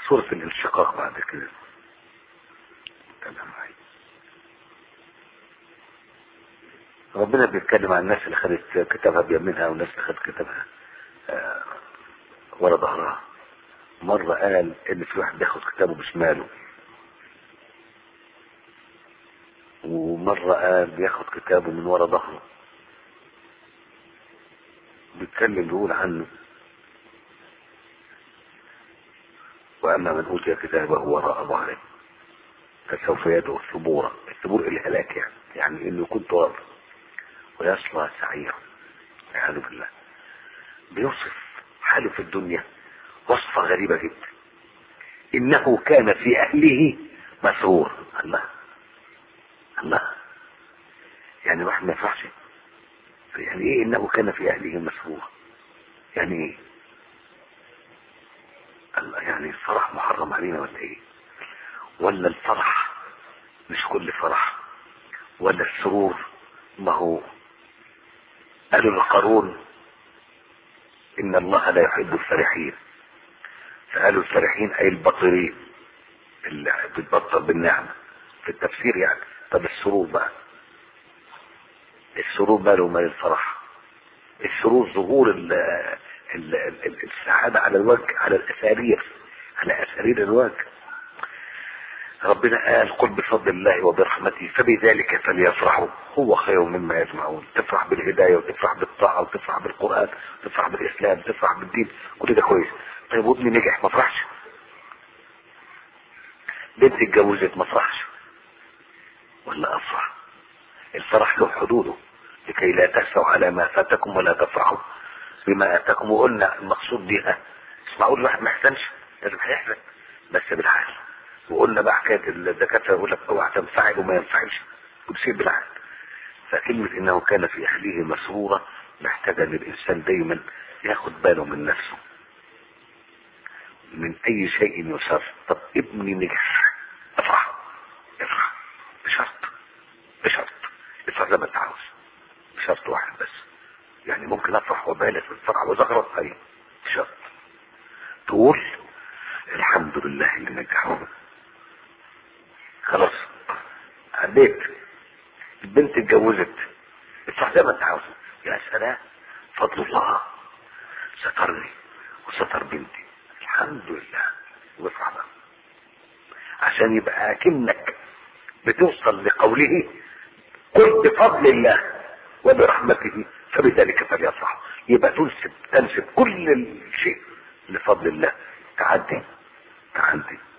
سورة الانشقاق بعد كده تمام معي ربنا بيتكلم عن الناس اللي خدت كتابها بيمينها والناس اللي خدت كتابها آه، ورا ظهرها مرة قال ان في واحد بياخد كتابه بشماله ومرة قال بياخد كتابه من ورا ظهره بيتكلم بيقول عنه واما من اوتي كتابه وراء ظهره فسوف يدعو ثبورا الثبور الهلاك يعني يعني انه يكون تراب ويصلى سعيرا والعياذ بالله بيوصف حاله في الدنيا وصفة غريبة جدا انه كان في اهله مسرور الله الله يعني الواحد ما يفرحش يعني ايه انه كان في اهله مسرور يعني ايه الله يعني الفرح محرم علينا ولا ايه ولا الفرح مش كل فرح ولا السرور ما هو قالوا لقارون ان الله لا يحب الفرحين فقالوا الفرحين اي البطرين اللي بتبطل بالنعمة في التفسير يعني طب السرور بقى السرور ماله مال الفرح السرور ظهور ال ال ال السعادة على الوجه على الأسارير على أسارير الوجه ربنا قال قل بفضل الله وبرحمته فبذلك فليفرحوا هو خير مما يجمعون تفرح بالهداية وتفرح بالطاعة وتفرح بالقرآن وتفرح بالإسلام وتفرح بالدين كل ده كويس طيب وابني نجح ما فرحش بنتي اتجوزت ما فرحش ولا افرح الفرح له حدوده لكي لا تأسوا على ما فاتكم ولا تفرحوا بما اتاكم وقلنا المقصود بها اسمعوا الواحد ما يحزنش لازم هيحزن بس بالعقل وقلنا بقى حكايه الدكاتره يقول لك اوعى تنفعل وما ينفعلش وتصير بالعقل فكلمه انه كان في اهله مسرورا محتاجه ان الانسان دايما ياخد باله من نفسه من اي شيء يسر طب ابني نجح افرح افرح بشرط بشرط افرح زي ما انت عاوز بشرط واحد بس يعني ممكن افرح وبالغ في الفرح وزغرط اي بشرط تقول الحمد لله اللي نجحه خلاص عديت البنت اتجوزت افرح زي ما انت عاوز يا سلام فضل الله سترني وستر بنتي الحمد لله وافرح بقى عشان يبقى اكنك بتوصل لقوله قل بفضل الله وبرحمته فبذلك فليفرح يبقى تنسب تنسب كل الشيء لفضل الله تعدي تعدي